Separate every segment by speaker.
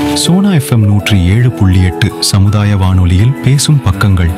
Speaker 1: Sona FM நூற்றி ஏழு புள்ளி எட்டு சமுதாய வானொலியில் பேசும் பக்கங்கள்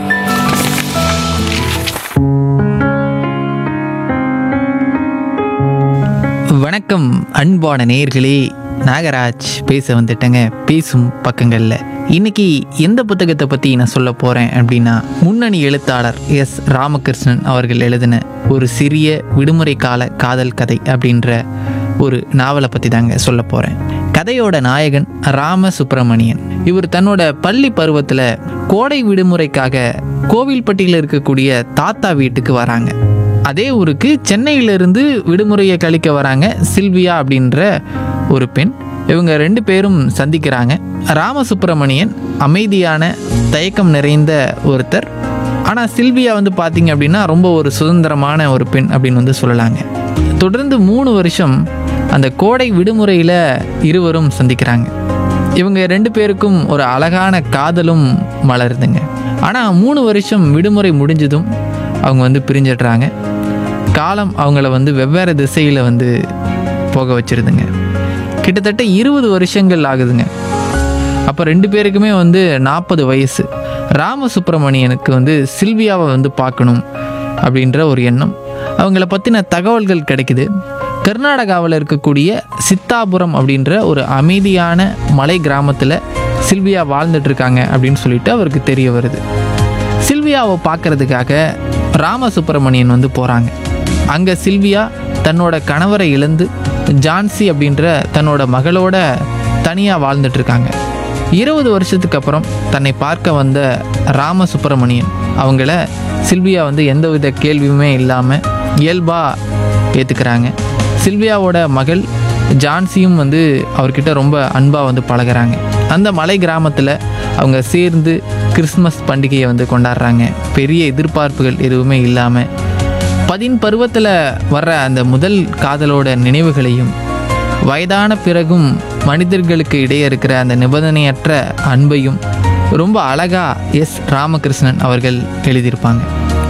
Speaker 2: வணக்கம் அன்பான நேயர்களே நாகராஜ் பேச வந்துட்டேங்க பேசும் பக்கங்களில் இன்னைக்கு எந்த புத்தகத்தை பற்றி நான் சொல்ல போகிறேன் அப்படின்னா முன்னணி எழுத்தாளர் எஸ் ராமகிருஷ்ணன் அவர்கள் எழுதின ஒரு சிறிய விடுமுறை கால காதல் கதை அப்படின்ற ஒரு நாவலை பற்றி தாங்க சொல்ல போகிறேன் கதையோட நாயகன் ராம சுப்பிரமணியன் இவர் தன்னோட பள்ளி பருவத்தில் கோடை விடுமுறைக்காக கோவில்பட்டியில் இருக்கக்கூடிய தாத்தா வீட்டுக்கு வராங்க அதே ஊருக்கு சென்னையிலிருந்து விடுமுறையை கழிக்க வராங்க சில்வியா அப்படின்ற ஒரு பெண் இவங்க ரெண்டு பேரும் சந்திக்கிறாங்க ராமசுப்பிரமணியன் அமைதியான தயக்கம் நிறைந்த ஒருத்தர் ஆனால் சில்வியா வந்து பார்த்தீங்க அப்படின்னா ரொம்ப ஒரு சுதந்திரமான ஒரு பெண் அப்படின்னு வந்து சொல்லலாங்க தொடர்ந்து மூணு வருஷம் அந்த கோடை விடுமுறையில் இருவரும் சந்திக்கிறாங்க இவங்க ரெண்டு பேருக்கும் ஒரு அழகான காதலும் மலருதுங்க ஆனால் மூணு வருஷம் விடுமுறை முடிஞ்சதும் அவங்க வந்து பிரிஞ்சிடுறாங்க காலம் அவங்கள வந்து வெவ்வேறு திசையில் வந்து போக வச்சிருதுங்க கிட்டத்தட்ட இருபது வருஷங்கள் ஆகுதுங்க அப்போ ரெண்டு பேருக்குமே வந்து நாற்பது வயசு ராமசுப்பிரமணியனுக்கு வந்து சில்வியாவை வந்து பார்க்கணும் அப்படின்ற ஒரு எண்ணம் அவங்கள பற்றின தகவல்கள் கிடைக்குது கர்நாடகாவில் இருக்கக்கூடிய சித்தாபுரம் அப்படின்ற ஒரு அமைதியான மலை கிராமத்தில் சில்வியா வாழ்ந்துட்டு இருக்காங்க அப்படின்னு சொல்லிட்டு அவருக்கு தெரிய வருது சில்வியாவை பார்க்கறதுக்காக ராமசுப்பிரமணியன் வந்து போகிறாங்க அங்கே சில்வியா தன்னோட கணவரை இழந்து ஜான்சி அப்படின்ற தன்னோட மகளோட தனியாக வாழ்ந்துட்டு இருக்காங்க இருபது வருஷத்துக்கு அப்புறம் தன்னை பார்க்க வந்த ராமசுப்பிரமணியன் அவங்கள சில்வியா வந்து எந்தவித கேள்வியுமே இல்லாமல் இயல்பாக ஏற்றுக்கிறாங்க சில்வியாவோட மகள் ஜான்சியும் வந்து அவர்கிட்ட ரொம்ப அன்பாக வந்து பழகுறாங்க அந்த மலை கிராமத்தில் அவங்க சேர்ந்து கிறிஸ்மஸ் பண்டிகையை வந்து கொண்டாடுறாங்க பெரிய எதிர்பார்ப்புகள் எதுவுமே இல்லாமல் பதின் பருவத்தில் வர்ற அந்த முதல் காதலோட நினைவுகளையும் வயதான பிறகும் மனிதர்களுக்கு இடையே இருக்கிற அந்த நிபந்தனையற்ற அன்பையும் ரொம்ப அழகா எஸ் ராமகிருஷ்ணன் அவர்கள் எழுதியிருப்பாங்க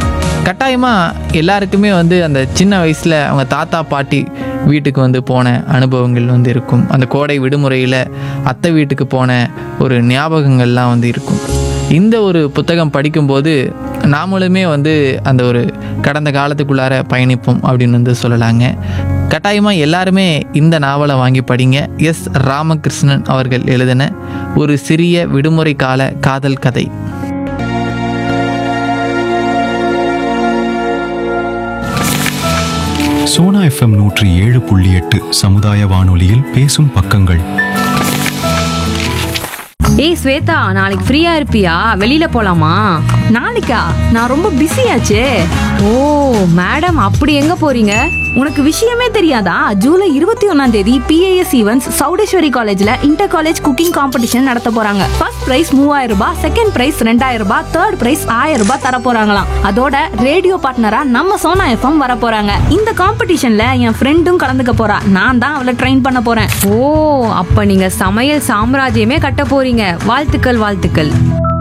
Speaker 2: கட்டாயமாக எல்லாருக்குமே வந்து அந்த சின்ன வயசில் அவங்க தாத்தா பாட்டி வீட்டுக்கு வந்து போன அனுபவங்கள் வந்து இருக்கும் அந்த கோடை விடுமுறையில் அத்தை வீட்டுக்கு போன ஒரு ஞாபகங்கள்லாம் வந்து இருக்கும் இந்த ஒரு புத்தகம் படிக்கும்போது நாமளுமே வந்து அந்த ஒரு கடந்த காலத்துக்குள்ளார பயணிப்போம் அப்படின்னு வந்து சொல்லலாங்க கட்டாயமாக எல்லாருமே இந்த நாவலை வாங்கி படிங்க எஸ் ராமகிருஷ்ணன் அவர்கள் எழுதின ஒரு சிறிய விடுமுறை கால காதல் கதை
Speaker 1: சோனா எஃப்எம் நூற்றி ஏழு புள்ளி எட்டு சமுதாய வானொலியில் பேசும் பக்கங்கள்
Speaker 3: ஏய் ஸ்வேதா நாளைக்கு ஃப்ரீயா இருப்பியா வெளியில போலாமா
Speaker 4: நாளைக்கா நான் ரொம்ப பிஸியாச்சே
Speaker 3: ஓ மேடம் அப்படி எங்க போறீங்க
Speaker 4: உனக்கு விஷயமே தெரியாதா ஜூலை இருபத்தி ஒன்னாம் தேதி பிஏஎஸ் ஈவென்ட்ஸ் சௌடேஸ்வரி காலேஜ்ல இன்டர் காலேஜ் குக்கிங் காம்படிஷன் நடத்த போறாங்க ஃபர்ஸ்ட் பிரைஸ் மூவாயிரம் ரூபாய் செகண்ட் பிரைஸ் ரெண்டாயிரம் ரூபாய் தேர்ட் பிரைஸ் ஆயிரம் ரூபாய் தர போறாங்களாம் அதோட ரேடியோ பார்ட்னரா நம்ம சோனா எஃப்எம் வர போறாங்க இந்த காம்படிஷன்ல என் ஃப்ரெண்டும் கலந்துக்க போறா நான் தான் அவளை ட்ரெயின் பண்ண போறேன்
Speaker 3: ஓ அப்ப நீங்க சமையல் சாம்ராஜ்யமே கட்ட போறீங்க வாழ்த்துக்கள் வாழ்த்துக்கள்